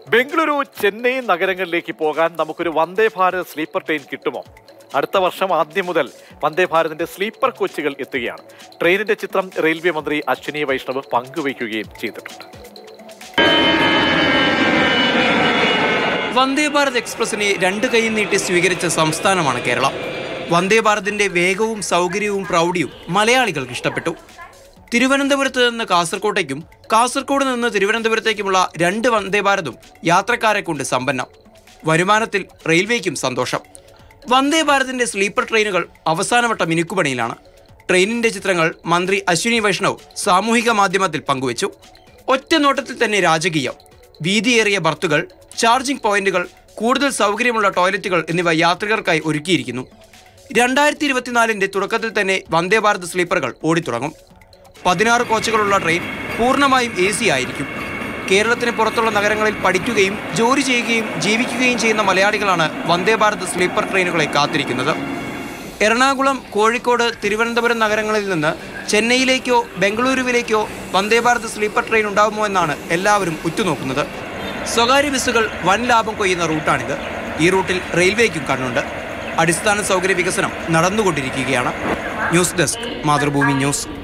ബംഗളൂരു ചെന്നൈ നഗരങ്ങളിലേക്ക് പോകാൻ നമുക്കൊരു വന്ദേ ഭാരത് സ്ലീപ്പർ ട്രെയിൻ കിട്ടുമോ അടുത്ത വർഷം ആദ്യം മുതൽ വന്ദേ ഭാരതിന്റെ സ്ലീപ്പർ കോച്ചുകൾ എത്തുകയാണ് ട്രെയിനിന്റെ ചിത്രം റെയിൽവേ മന്ത്രി അശ്വിനി വൈഷ്ണവ് പങ്കുവയ്ക്കുകയും ചെയ്തിട്ടുണ്ട് വന്ദേ ഭാരത് എക്സ്പ്രസിനെ രണ്ട് കൈ നീട്ടി സ്വീകരിച്ച സംസ്ഥാനമാണ് കേരളം വന്ദേ ഭാരതിന്റെ വേഗവും സൗകര്യവും പ്രൗഢിയും മലയാളികൾക്ക് ഇഷ്ടപ്പെട്ടു തിരുവനന്തപുരത്ത് നിന്ന് കാസർകോട്ടേക്കും കാസർഗോഡ് നിന്ന് തിരുവനന്തപുരത്തേക്കുമുള്ള രണ്ട് വന്ദേ ഭാരതും യാത്രക്കാരെ കൊണ്ട് സമ്പന്നം വരുമാനത്തിൽ റെയിൽവേക്കും സന്തോഷം വന്ദേ ഭാരതിന്റെ സ്ലീപ്പർ ട്രെയിനുകൾ അവസാനവട്ട മിനുക്കുപണിയിലാണ് ട്രെയിനിന്റെ ചിത്രങ്ങൾ മന്ത്രി അശ്വിനി വൈഷ്ണവ് സാമൂഹിക മാധ്യമത്തിൽ പങ്കുവച്ചു ഒറ്റ നോട്ടത്തിൽ തന്നെ രാജകീയം വീതിയേറിയ ബർത്തുകൾ ചാർജിംഗ് പോയിന്റുകൾ കൂടുതൽ സൗകര്യമുള്ള ടോയ്ലറ്റുകൾ എന്നിവ യാത്രികർക്കായി ഒരുക്കിയിരിക്കുന്നു രണ്ടായിരത്തി ഇരുപത്തിനാലിന്റെ തുടക്കത്തിൽ തന്നെ വന്ദേ ഭാരത് സ്ലീപ്പറുകൾ ഓടിത്തുടങ്ങും പതിനാറ് കോച്ചുകളുള്ള ട്രെയിൻ പൂർണ്ണമായും എ സി ആയിരിക്കും കേരളത്തിന് പുറത്തുള്ള നഗരങ്ങളിൽ പഠിക്കുകയും ജോലി ചെയ്യുകയും ജീവിക്കുകയും ചെയ്യുന്ന മലയാളികളാണ് വന്ദേ ഭാരത് സ്ലീപ്പർ ട്രെയിനുകളെ കാത്തിരിക്കുന്നത് എറണാകുളം കോഴിക്കോട് തിരുവനന്തപുരം നഗരങ്ങളിൽ നിന്ന് ചെന്നൈയിലേക്കോ ബംഗളൂരുവിലേക്കോ വന്ദേ ഭാരത് സ്ലീപ്പർ ട്രെയിൻ ഉണ്ടാകുമോ എന്നാണ് എല്ലാവരും ഉറ്റുനോക്കുന്നത് സ്വകാര്യ ബസ്സുകൾ വൻ ലാഭം കൊയ്യുന്ന റൂട്ടാണിത് ഈ റൂട്ടിൽ റെയിൽവേക്കും കണ്ണുണ്ട് അടിസ്ഥാന സൗകര്യ വികസനം നടന്നുകൊണ്ടിരിക്കുകയാണ് ന്യൂസ് ഡെസ്ക് മാതൃഭൂമി ന്യൂസ്